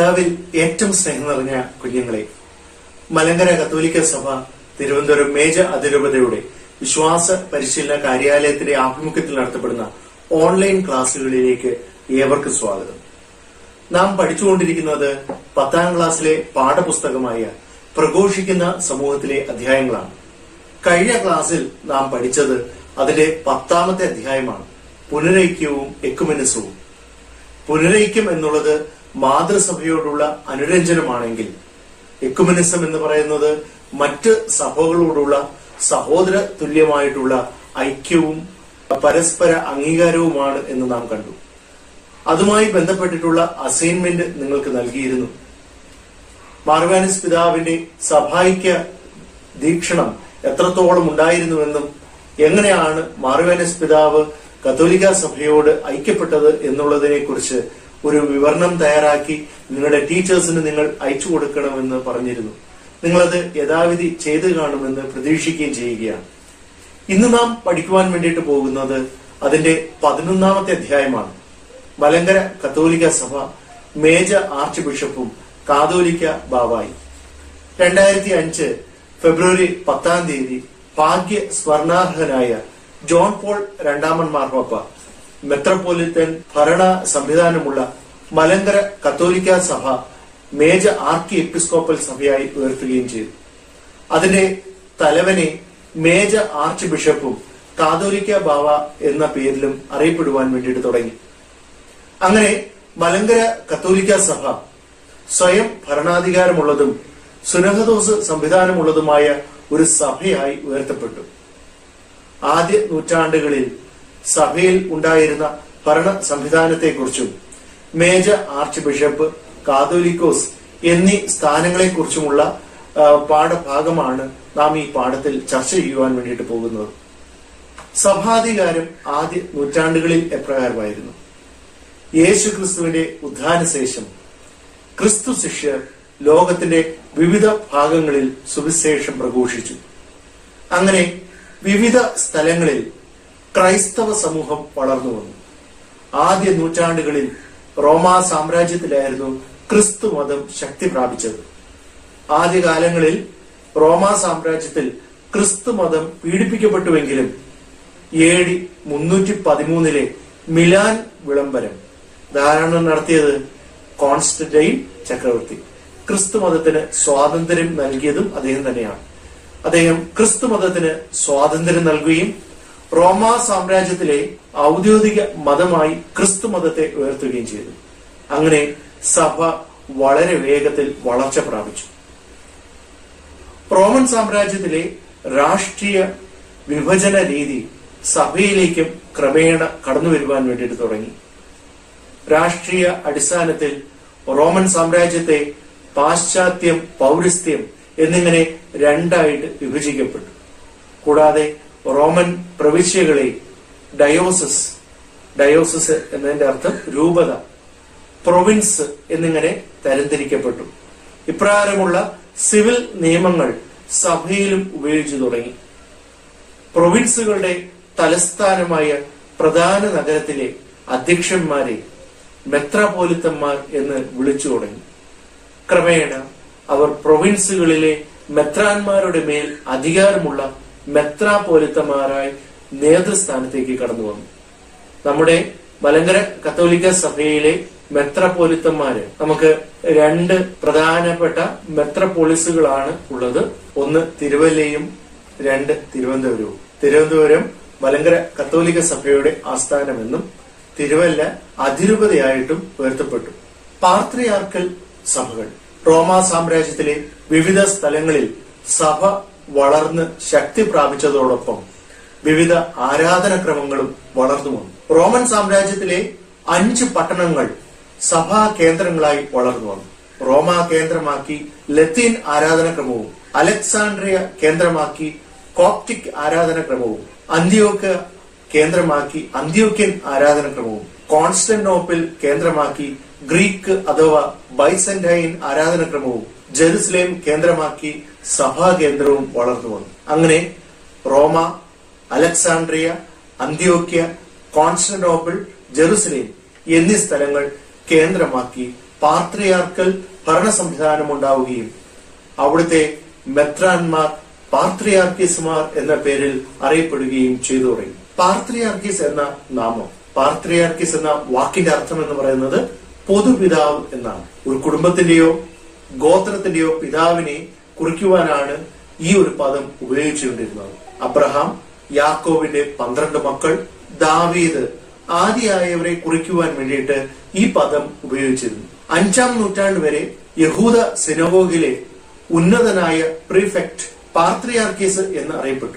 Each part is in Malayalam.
കർത്താവിൽ ഏറ്റവും സ്നേഹം നിറഞ്ഞ കുഞ്ഞുങ്ങളെ മലങ്കര കത്തോലിക്ക സഭ തിരുവനന്തപുരം മേജർ അതിരൂപതയുടെ വിശ്വാസ പരിശീലന കാര്യാലയത്തിന്റെ ആഭിമുഖ്യത്തിൽ നടത്തപ്പെടുന്ന ഓൺലൈൻ ക്ലാസ്സുകളിലേക്ക് ഏവർക്കും സ്വാഗതം നാം പഠിച്ചുകൊണ്ടിരിക്കുന്നത് പത്താം ക്ലാസ്സിലെ പാഠപുസ്തകമായ പ്രഘോഷിക്കുന്ന സമൂഹത്തിലെ അധ്യായങ്ങളാണ് കഴിഞ്ഞ ക്ലാസ്സിൽ നാം പഠിച്ചത് അതിന്റെ പത്താമത്തെ അധ്യായമാണ് പുനരൈക്യവും എക്കുമെനസവും പുനരൈക്യം എന്നുള്ളത് മാതൃസഭയോടുള്ള അനുരഞ്ജനമാണെങ്കിൽ എക്കുമെനിസം എന്ന് പറയുന്നത് മറ്റ് സഭകളോടുള്ള സഹോദര തുല്യമായിട്ടുള്ള ഐക്യവും പരസ്പര അംഗീകാരവുമാണ് എന്ന് നാം കണ്ടു അതുമായി ബന്ധപ്പെട്ടിട്ടുള്ള അസൈൻമെന്റ് നിങ്ങൾക്ക് നൽകിയിരുന്നു മാർവാനിസ് പിതാവിന്റെ സഭായിക്യ ദീക്ഷണം എത്രത്തോളം ഉണ്ടായിരുന്നുവെന്നും എങ്ങനെയാണ് മാർവാനിസ് പിതാവ് കത്തോലിക്ക സഭയോട് ഐക്യപ്പെട്ടത് എന്നുള്ളതിനെ കുറിച്ച് ഒരു വിവരണം തയ്യാറാക്കി നിങ്ങളുടെ ടീച്ചേഴ്സിന് നിങ്ങൾ അയച്ചു കൊടുക്കണമെന്ന് പറഞ്ഞിരുന്നു നിങ്ങളത് യഥാവിധി ചെയ്തു കാണുമെന്ന് പ്രതീക്ഷിക്കുകയും ചെയ്യുകയാണ് ഇന്ന് നാം പഠിക്കുവാൻ വേണ്ടിയിട്ട് പോകുന്നത് അതിന്റെ പതിനൊന്നാമത്തെ അധ്യായമാണ് മലങ്കര കത്തോലിക്ക സഭ മേജർ ആർച്ച് ബിഷപ്പും കാതോലിക്ക ബാവായി രണ്ടായിരത്തി അഞ്ച് ഫെബ്രുവരി പത്താം തീയതി ഭാഗ്യ സ്വർണാർഹനായ ജോൺ പോൾ രണ്ടാമൻ മാർപ്പാപ്പ മെത്രപ്പോലിത്തൻ ഭരണ സംവിധാനമുള്ള മലങ്കര കത്തോലിക്ക സഭ മേജർ ആർക്കി എപ്പിസ്കോപ്പൽ സഭയായി ഉയർത്തുകയും ചെയ്തു അതിന്റെ തലവനെ മേജർ ആർച്ച് ബിഷപ്പും കാതോലിക്ക ബാവ എന്ന പേരിലും അറിയപ്പെടുവാൻ വേണ്ടിയിട്ട് തുടങ്ങി അങ്ങനെ മലങ്കര കത്തോലിക്ക സഭ സ്വയം ഭരണാധികാരമുള്ളതും സുനഹദോസ് സംവിധാനമുള്ളതുമായ ഒരു സഭയായി ഉയർത്തപ്പെട്ടു ആദ്യ നൂറ്റാണ്ടുകളിൽ സഭയിൽ ഉണ്ടായിരുന്ന ഭരണ സംവിധാനത്തെക്കുറിച്ചും മേജർ ആർച്ച് ബിഷപ്പ് കാതോലിക്കോസ് എന്നീ സ്ഥാനങ്ങളെക്കുറിച്ചുമുള്ള ആ, പാഠഭാഗമാണ് നാം ഈ പാഠത്തിൽ ചർച്ച ചെയ്യുവാൻ വേണ്ടിയിട്ട് പോകുന്നത് സഭാധികാരം ആദ്യ നൂറ്റാണ്ടുകളിൽ എപ്രകാരമായിരുന്നു യേശു ക്രിസ്തുവിന്റെ ഉദ്ധാനശേഷം ക്രിസ്തു ശിഷ്യർ ലോകത്തിന്റെ വിവിധ ഭാഗങ്ങളിൽ സുവിശേഷം പ്രഘോഷിച്ചു അങ്ങനെ വിവിധ സ്ഥലങ്ങളിൽ ക്രൈസ്തവ സമൂഹം വളർന്നു വന്നു ആദ്യ നൂറ്റാണ്ടുകളിൽ റോമാ സാമ്രാജ്യത്തിലായിരുന്നു ക്രിസ്തു മതം ശക്തി പ്രാപിച്ചത് ആദ്യകാലങ്ങളിൽ റോമാ സാമ്രാജ്യത്തിൽ ക്രിസ്തു മതം പീഡിപ്പിക്കപ്പെട്ടുവെങ്കിലും എ ഡി മുന്നൂറ്റി പതിമൂന്നിലെ മിലാൻ വിളംബരം ധാരണം നടത്തിയത് കോൺസ്റ്റന്റൈൻ ചക്രവർത്തി ക്രിസ്തു മതത്തിന് സ്വാതന്ത്ര്യം നൽകിയതും അദ്ദേഹം തന്നെയാണ് അദ്ദേഹം ക്രിസ്തു മതത്തിന് സ്വാതന്ത്ര്യം നൽകുകയും റോമാ സാമ്രാജ്യത്തിലെ ഔദ്യോഗിക മതമായി ക്രിസ്തു മതത്തെ ഉയർത്തുകയും ചെയ്തു അങ്ങനെ സഭ വളരെ വേഗത്തിൽ വളർച്ച പ്രാപിച്ചു റോമൻ സാമ്രാജ്യത്തിലെ രാഷ്ട്രീയ വിഭജന രീതി സഭയിലേക്കും ക്രമേണ കടന്നു വരുവാൻ വേണ്ടിയിട്ട് തുടങ്ങി രാഷ്ട്രീയ അടിസ്ഥാനത്തിൽ റോമൻ സാമ്രാജ്യത്തെ പാശ്ചാത്യം പൗരസ്ത്യം എന്നിങ്ങനെ രണ്ടായിട്ട് വിഭജിക്കപ്പെട്ടു കൂടാതെ റോമൻ പ്രവിശ്യകളെ ഡയോസസ് ഡയോസസ് എന്നതിന്റെ അർത്ഥം രൂപത പ്രൊവിൻസ് എന്നിങ്ങനെ തരംതിരിക്കപ്പെട്ടു ഇപ്രകാരമുള്ള സിവിൽ നിയമങ്ങൾ സഭയിലും ഉപയോഗിച്ചു തുടങ്ങി പ്രൊവിൻസുകളുടെ തലസ്ഥാനമായ പ്രധാന നഗരത്തിലെ അധ്യക്ഷന്മാരെ മെത്രാപോലിത്തന്മാർ എന്ന് വിളിച്ചു തുടങ്ങി ക്രമേണ അവർ പ്രൊവിൻസുകളിലെ മെത്രാന്മാരുടെ മേൽ അധികാരമുള്ള മെത്രാപോലിത്തന്മാരായി നേതൃസ്ഥാനത്തേക്ക് കടന്നു വന്നു നമ്മുടെ മലങ്കര കത്തോലിക്ക സഭയിലെ മെത്രപോലിത്തന്മാര് നമുക്ക് രണ്ട് പ്രധാനപ്പെട്ട മെത്രപോളിസുകളാണ് ഉള്ളത് ഒന്ന് തിരുവല്ലയും രണ്ട് തിരുവനന്തപുരവും തിരുവനന്തപുരം മലങ്കര കത്തോലിക്ക സഭയുടെ ആസ്ഥാനമെന്നും തിരുവല്ല അതിരൂപതയായിട്ടും ഉയർത്തപ്പെട്ടു പാർത്രിയാർക്കൽ സഭകൾ റോമാ സാമ്രാജ്യത്തിലെ വിവിധ സ്ഥലങ്ങളിൽ സഭ വളർന്ന് ശക്തി പ്രാപിച്ചതോടൊപ്പം വിവിധ ആരാധനക്രമങ്ങളും വളർന്നു വന്നു റോമൻ സാമ്രാജ്യത്തിലെ അഞ്ച് പട്ടണങ്ങൾ സഭാ കേന്ദ്രങ്ങളായി വളർന്നു വന്നു റോമ കേന്ദ്രമാക്കി ലത്തീൻ ആരാധനക്രമവും അലക്സാണ്ട്രിയ കേന്ദ്രമാക്കി കോപ്റ്റിക് ആരാധനക്രമവും അന്ത്യോക്ക് കേന്ദ്രമാക്കി അന്ത്യോക്യൻ ആരാധനക്രമവും കോൺസ്റ്റന്റോപ്പിൽ കേന്ദ്രമാക്കി ഗ്രീക്ക് അഥവാ ബൈസന്റൈൻ ആരാധനക്രമവും ജെറുസലേം കേന്ദ്രമാക്കി സഭാ കേന്ദ്രവും വളർന്നു വന്നു അങ്ങനെ റോമ അലക്സാണ്ട്രിയ അന്ത്യോക്യ കോൺസ്റ്റന്റോപ്പിൾ ജെറുസലേം എന്നീ സ്ഥലങ്ങൾ കേന്ദ്രമാക്കി പാർത്രിയാർക്കൽ ഭരണ സംവിധാനം ഉണ്ടാവുകയും അവിടുത്തെ മെത്രാൻമാർ പാർത്രിയാർക്കീസുമാർ എന്ന പേരിൽ അറിയപ്പെടുകയും ചെയ്തു തുടങ്ങി പാർത്രിയാർക്കീസ് എന്ന നാമം പാർത്രിയാർക്കീസ് എന്ന വാക്കിന്റെ അർത്ഥം എന്ന് പറയുന്നത് പൊതുപിതാവ് എന്നാണ് ഒരു കുടുംബത്തിന്റെയോ ഗോത്രത്തിന്റെയോ പിതാവിനെ കുറിക്കുവാനാണ് ഈ ഒരു പദം ഉപയോഗിച്ചുകൊണ്ടിരുന്നത് അബ്രഹാം യാക്കോവിന്റെ പന്ത്രണ്ട് മക്കൾ ദാവീദ് ആദിയായവരെ കുറിക്കുവാൻ വേണ്ടിയിട്ട് ഈ പദം ഉപയോഗിച്ചിരുന്നു അഞ്ചാം നൂറ്റാണ്ട് വരെ യഹൂദ സിനഗോഗിലെ ഉന്നതനായ പ്രീഫെക്ട് പാർത്രിയാർക്കീസ് എന്ന് അറിയപ്പെട്ടു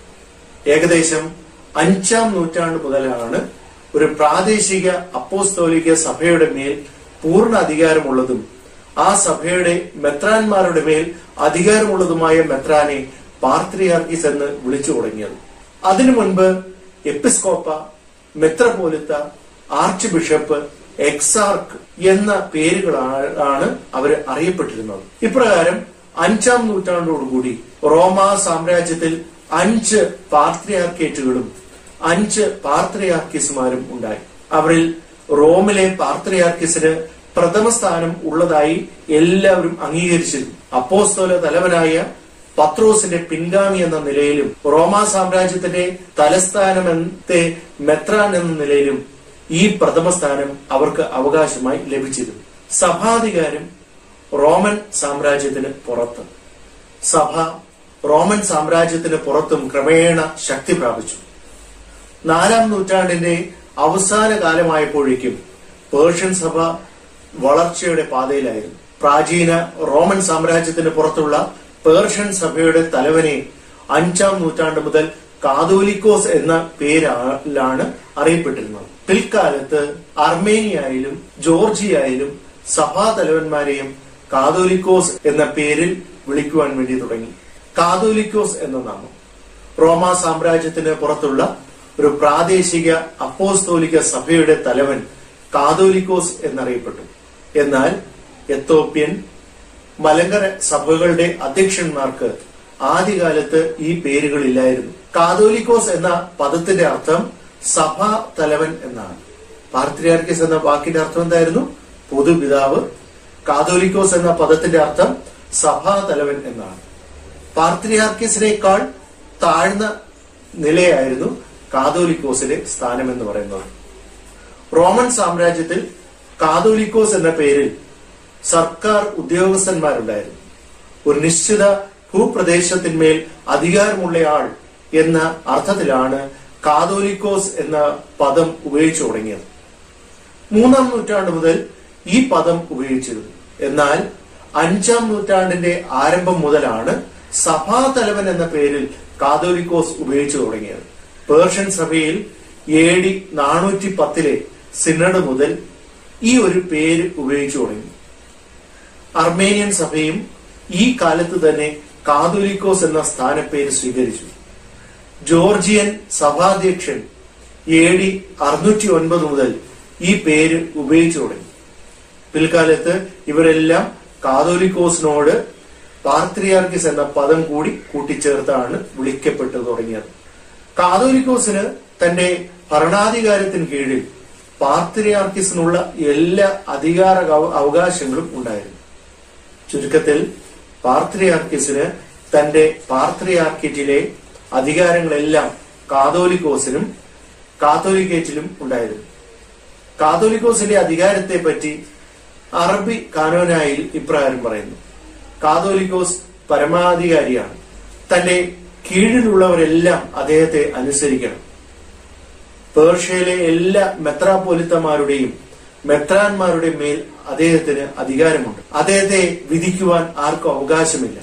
ഏകദേശം അഞ്ചാം നൂറ്റാണ്ട് മുതലാണ് ഒരു പ്രാദേശിക അപ്പോസ്തോലിക സഭയുടെ മേൽ പൂർണ്ണ അധികാരമുള്ളതും ആ സഭയുടെ മെത്രാന്മാരുടെ മേൽ അധികാരമുള്ളതുമായ മെത്രാനെ പാർത്രിയാർക്കീസ് എന്ന് വിളിച്ചു തുടങ്ങിയത് അതിനു മുൻപ് എപ്പിസ്കോപ്പ മെത്രപോലിത്ത ആർച്ച് ബിഷപ്പ് എക്സാർക്ക് എന്ന പേരുകളാണ് അവർ അറിയപ്പെട്ടിരുന്നത് ഇപ്രകാരം അഞ്ചാം നൂറ്റാണ്ടോടുകൂടി റോമ സാമ്രാജ്യത്തിൽ അഞ്ച് പാർത്രിയാർക്കേറ്റുകളും അഞ്ച് പാർത്രിയാർക്കീസുമാരും ഉണ്ടായി അവരിൽ റോമിലെ പാർത്രിയാർക്കീസിന് പ്രഥമ സ്ഥാനം ഉള്ളതായി എല്ലാവരും അംഗീകരിച്ചിരുന്നു അപ്പോസ്തോല തലവനായ പത്രോസിന്റെ പിൻഗാമി എന്ന നിലയിലും റോമാ സാമ്രാജ്യത്തിന്റെ തലസ്ഥാനത്തെ മെത്രാൻ എന്ന നിലയിലും ഈ പ്രഥമ സ്ഥാനം അവർക്ക് അവകാശമായി ലഭിച്ചിരുന്നു സഭാധികാരം റോമൻ സാമ്രാജ്യത്തിന് പുറത്ത് സഭ റോമൻ സാമ്രാജ്യത്തിന് പുറത്തും ക്രമേണ ശക്തി പ്രാപിച്ചു നാലാം നൂറ്റാണ്ടിന്റെ അവസാന കാലമായപ്പോഴേക്കും പേർഷ്യൻ സഭ വളർച്ചയുടെ പാതയിലായിരുന്നു പ്രാചീന റോമൻ സാമ്രാജ്യത്തിന് പുറത്തുള്ള പേർഷ്യൻ സഭയുടെ തലവനെ അഞ്ചാം നൂറ്റാണ്ട് മുതൽ കാതോലിക്കോസ് എന്ന പേരിലാണ് അറിയപ്പെട്ടിരുന്നത് പിൽക്കാലത്ത് അർമേനിയയിലും ജോർജിയയിലും സഭാ തലവന്മാരെയും കാതോലിക്കോസ് എന്ന പേരിൽ വിളിക്കുവാൻ വേണ്ടി തുടങ്ങി കാതോലിക്കോസ് എന്ന നാമം റോമാ സാമ്രാജ്യത്തിന് പുറത്തുള്ള ഒരു പ്രാദേശിക അപ്പോസ്തോലിക സഭയുടെ തലവൻ കാതോലിക്കോസ് എന്നറിയപ്പെട്ടു എന്നാൽ എത്തോപ്യൻ മലങ്കര സഭകളുടെ അധ്യക്ഷന്മാർക്ക് ആദ്യകാലത്ത് ഈ പേരുകളില്ലായിരുന്നു കാതോലിക്കോസ് എന്ന പദത്തിന്റെ അർത്ഥം സഭാ തലവൻ എന്നാണ് പാർത്രിയാർക്കിസ് എന്ന വാക്കിന്റെ അർത്ഥം എന്തായിരുന്നു പൊതുപിതാവ് കാതോലിക്കോസ് എന്ന പദത്തിന്റെ അർത്ഥം സഭാ തലവൻ എന്നാണ് പാർത്രിയാർക്കിസിനേക്കാൾ താഴ്ന്ന നിലയായിരുന്നു കാതോലിക്കോസിന്റെ സ്ഥാനം എന്ന് പറയുന്നത് റോമൻ സാമ്രാജ്യത്തിൽ കാതോലിക്കോസ് എന്ന പേരിൽ സർക്കാർ ഉദ്യോഗസ്ഥന്മാരുണ്ടായിരുന്നു ഒരു നിശ്ചിത ഭൂപ്രദേശത്തിന്മേൽ അധികാരമുള്ളയാൾ എന്ന അർത്ഥത്തിലാണ് കാതോലിക്കോസ് എന്ന പദം ഉപയോഗിച്ചു തുടങ്ങിയത് മൂന്നാം നൂറ്റാണ്ട് മുതൽ ഈ പദം ഉപയോഗിച്ചിരുന്നു എന്നാൽ അഞ്ചാം നൂറ്റാണ്ടിന്റെ ആരംഭം മുതലാണ് സഭാതലവൻ എന്ന പേരിൽ കാതോലിക്കോസ് ഉപയോഗിച്ചു തുടങ്ങിയത് പേർഷ്യൻ സഭയിൽ എ ഡി നാനൂറ്റി പത്തിലെ സിനഡ് മുതൽ ഈ ഒരു പേര് ഉപയോഗിച്ചു തുടങ്ങി അർമേനിയൻ സഭയും ഈ കാലത്ത് തന്നെ കാതോലിക്കോസ് എന്ന സ്ഥാനപ്പേര് സ്വീകരിച്ചു ജോർജിയൻ സഭാധ്യക്ഷൻ എ ഡി അറുന്നൂറ്റി ഒൻപത് മുതൽ ഈ പേര് ഉപയോഗിച്ചു തുടങ്ങി പിൽക്കാലത്ത് ഇവരെല്ലാം കാതോലിക്കോസിനോട് പാർത്രിയാർക്കിസ് എന്ന പദം കൂടി കൂട്ടിച്ചേർത്താണ് വിളിക്കപ്പെട്ടു തുടങ്ങിയത് കാതോലിക്കോസിന് തന്റെ ഭരണാധികാരത്തിന് കീഴിൽ പാർത്രിയാർക്കിസിനുള്ള എല്ലാ അധികാര അവ- അവകാശങ്ങളും ഉണ്ടായിരുന്നു ചുരുക്കത്തിൽ പാർത്രിയാർക്കിസിന് തന്റെ പാർത്രിയാർക്കിറ്റിലെ അധികാരങ്ങളെല്ലാം കാതോലിക്കോസിനും കാത്തോലിക്കേറ്റിലും ഉണ്ടായിരുന്നു കാതോലിക്കോസിന്റെ അധികാരത്തെ പറ്റി അറബി കാനോനായിൽ ഇപ്രകാരം പറയുന്നു കാതോലിക്കോസ് പരമാധികാരിയാണ് തന്റെ കീഴിലുള്ളവരെല്ലാം അദ്ദേഹത്തെ അനുസരിക്കണം പേർഷ്യയിലെ എല്ലാ മെത്രാപോലിത്തമാരുടെയും മെത്രാന്മാരുടെയും മേൽ അദ്ദേഹത്തിന് അധികാരമുണ്ട് അദ്ദേഹത്തെ വിധിക്കുവാൻ ആർക്കും അവകാശമില്ല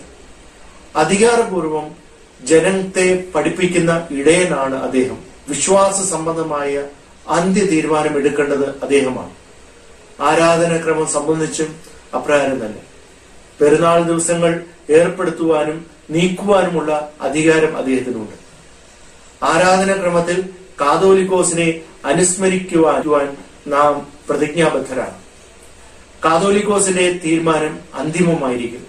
അധികാരപൂർവം ജനത്തെ പഠിപ്പിക്കുന്ന ഇടയനാണ് അദ്ദേഹം വിശ്വാസ സംബന്ധമായ അന്ത്യ തീരുമാനം എടുക്കേണ്ടത് അദ്ദേഹമാണ് ആരാധനാക്രമം സംബന്ധിച്ചും അപ്രകാരം തന്നെ പെരുന്നാൾ ദിവസങ്ങൾ ഏർപ്പെടുത്തുവാനും നീക്കുവാനുമുള്ള അധികാരം അദ്ദേഹത്തിനുണ്ട് ആരാധനാക്രമത്തിൽ കാതോലിക്കോസിനെ അനുസ്മരിക്കുവാൻ നാം പ്രതിജ്ഞാബദ്ധരാണ് കാതോലിക്കോസിന്റെ തീരുമാനം അന്തിമമായിരിക്കും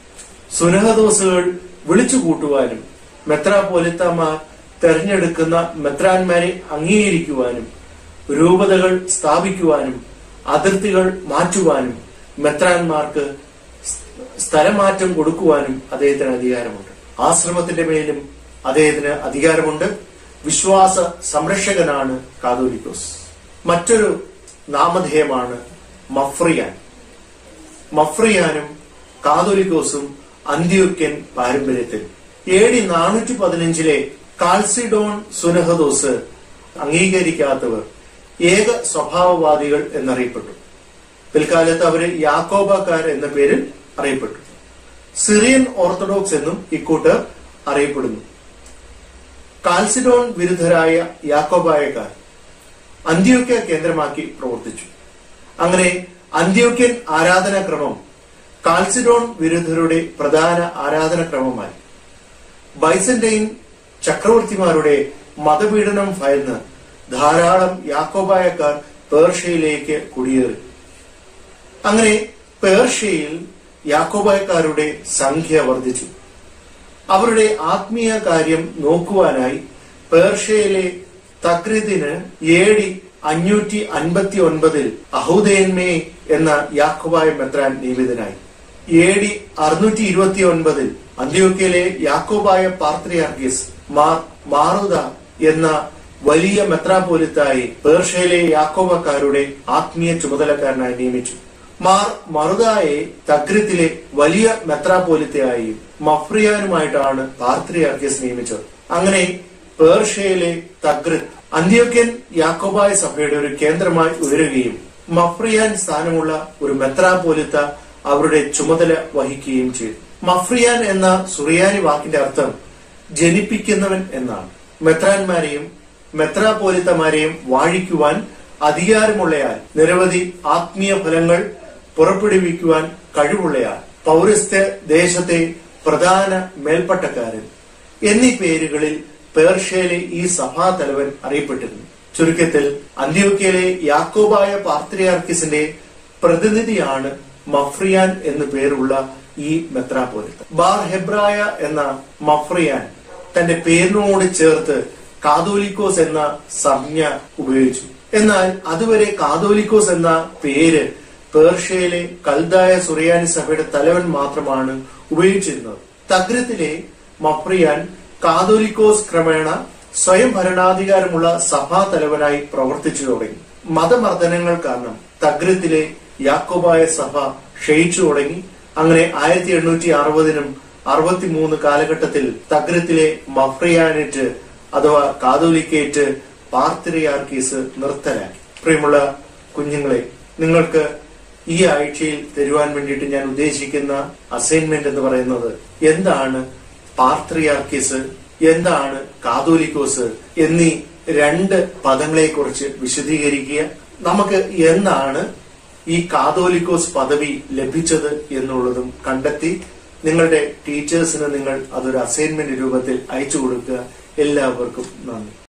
സുനഹദോസുകൾ വിളിച്ചു കൂട്ടുവാനും മെത്രാപോലിത്തമാർ തെരഞ്ഞെടുക്കുന്ന മെത്രാന്മാരെ അംഗീകരിക്കുവാനും രൂപതകൾ സ്ഥാപിക്കുവാനും അതിർത്തികൾ മാറ്റുവാനും മെത്രാന്മാർക്ക് സ്ഥലമാറ്റം കൊടുക്കുവാനും അദ്ദേഹത്തിന് അധികാരമുണ്ട് ആശ്രമത്തിന്റെ മേലും അദ്ദേഹത്തിന് അധികാരമുണ്ട് വിശ്വാസ സംരക്ഷകനാണ് കാതോലിക്കോസ് മറ്റൊരു നാമധേയമാണ് മഫ്രിയാൻ മഫ്രിയാനും കാതോലിക്കോസും അന്ത്യോക്യൻ പാരമ്പര്യത്തിൽ എ ഡി നാനൂറ്റി പതിനഞ്ചിലെ കാൽസിഡോൺ സുനഹദോസ് അംഗീകരിക്കാത്തവർ ഏക സ്വഭാവവാദികൾ എന്നറിയപ്പെട്ടു പിൽക്കാലത്ത് അവര് യാക്കോബക്കാർ എന്ന പേരിൽ അറിയപ്പെട്ടു സിറിയൻ ഓർത്തഡോക്സ് എന്നും ഇക്കൂട്ടർ അറിയപ്പെടുന്നു കാൽസിഡോൺ വിരുദ്ധരായ യാക്കോബായക്കാർ അന്ത്യോക്യ കേന്ദ്രമാക്കി പ്രവർത്തിച്ചു അങ്ങനെ അന്ത്യോക്യൻ ആരാധനാക്രമം കാൽസിഡോൺ വിരുദ്ധരുടെ പ്രധാന ആരാധനാക്രമമായി ബൈസന്റൈൻ ചക്രവർത്തിമാരുടെ മതപീഡനം ഭയന്ന് ധാരാളം യാക്കോബായക്കാർ പേർഷ്യയിലേക്ക് കുടിയേറി അങ്ങനെ പേർഷ്യയിൽ യാക്കോബായക്കാരുടെ സംഖ്യ വർദ്ധിച്ചു അവരുടെ ആത്മീയ കാര്യം നോക്കുവാനായി പേർഷ്യയിലെ തക്രിദിന് എ ഡി അഞ്ഞൂറ്റി അൻപത്തി ഒൻപതിൽ അഹുദേൻമേ എന്ന യാക്കോബായ മെത്രാൻ നിയമിതനായി എ ഡി അറുന്നൂറ്റി ഇരുപത്തി ഒൻപതിൽ അന്ത്യോക്കയിലെ യാക്കോബായ പാർത്രിയാർഗീസ് മാർ മാറുത എന്ന വലിയ മെത്രാപോലിത്തായി പേർഷ്യയിലെ യാക്കോബക്കാരുടെ ആത്മീയ ചുമതലക്കാരനായി നിയമിച്ചു മാർ മറുതായെ തഗ്രിത്തിലെ വലിയ മെത്രാപോലിത്തയായും മഫ്രിയാനുമായിട്ടാണ് പാർത്രിയാർഗീസ് നിയമിച്ചത് അങ്ങനെ പേർഷ്യയിലെ തഗ്രിത്ത് അന്ത്യോക്യൻ യാക്കോബായ സഭയുടെ ഒരു കേന്ദ്രമായി ഉയരുകയും മഫ്രിയാൻ സ്ഥാനമുള്ള ഒരു മെത്രാപോലിത്ത അവരുടെ ചുമതല വഹിക്കുകയും ചെയ്തു മഫ്രിയാൻ എന്ന സുറിയാനി വാക്കിന്റെ അർത്ഥം ജനിപ്പിക്കുന്നവൻ എന്നാണ് മെത്രാന്മാരെയും മെത്രാപോലിത്തമാരെയും വാഴിക്കുവാൻ അധികാരമുള്ളയാൾ നിരവധി ആത്മീയ ഫലങ്ങൾ പുറപ്പെടുവിക്കുവാൻ കഴിവുള്ളയാൾ പൗരസ്ത്യ ദേശത്തെ പ്രധാന മേൽപ്പട്ടക്കാരൻ എന്നീ പേരുകളിൽ പേർഷ്യയിലെ ഈ സഭാതലവൻ അറിയപ്പെട്ടിരുന്നു ചുരുക്കത്തിൽ അന്ത്യോക്യയിലെ യാക്കോബായ പാർത്രിയാർക്കിസിന്റെ പ്രതിനിധിയാണ് മഫ്രിയാൻ എന്നു പേരുള്ള ഈ മെത്രാപോലിത്ത ബാർ ഹെബ്രായ എന്ന മഫ്രിയാൻ തന്റെ പേരിനോട് ചേർത്ത് കാതോലിക്കോസ് എന്ന സംജ്ഞ ഉപയോഗിച്ചു എന്നാൽ അതുവരെ കാതോലിക്കോസ് എന്ന പേര് പേർഷ്യയിലെ കൽദായ സുറിയാനി സഭയുടെ തലവൻ മാത്രമാണ് ഉപയോഗിച്ചിരുന്നത് തഗ്രത്തിലെ മഫ്രിയാൻ കാതോലിക്കോസ് ക്രമേണ സ്വയം ഭരണാധികാരമുള്ള സഭാ തലവനായി പ്രവർത്തിച്ചു തുടങ്ങി മതമർദ്ദനങ്ങൾ കാരണം തഗ്രത്തിലെ യാക്കോബായ സഭ ക്ഷയിച്ചു തുടങ്ങി അങ്ങനെ ആയിരത്തി എണ്ണൂറ്റി അറുപതിനും അറുപത്തിമൂന്ന് കാലഘട്ടത്തിൽ തഗ്രത്തിലെ മഫ്രിയാനേറ്റ് അഥവാ കാതോലിക്കേറ്റ് പാർത്തിരിയാർക്കീസ് നിർത്തലാക്കി പ്രിയമുള്ള കുഞ്ഞുങ്ങളെ നിങ്ങൾക്ക് ഈ ആഴ്ചയിൽ തരുവാൻ വേണ്ടിയിട്ട് ഞാൻ ഉദ്ദേശിക്കുന്ന അസൈൻമെന്റ് എന്ന് പറയുന്നത് എന്താണ് പാർത്രിയാർക്കീസ് എന്താണ് കാതോലിക്കോസ് എന്നീ രണ്ട് പദങ്ങളെ കുറിച്ച് വിശദീകരിക്കുക നമുക്ക് എന്നാണ് ഈ കാതോലിക്കോസ് പദവി ലഭിച്ചത് എന്നുള്ളതും കണ്ടെത്തി നിങ്ങളുടെ ടീച്ചേഴ്സിന് നിങ്ങൾ അതൊരു അസൈൻമെന്റ് രൂപത്തിൽ അയച്ചു കൊടുക്കുക എല്ലാവർക്കും നന്ദി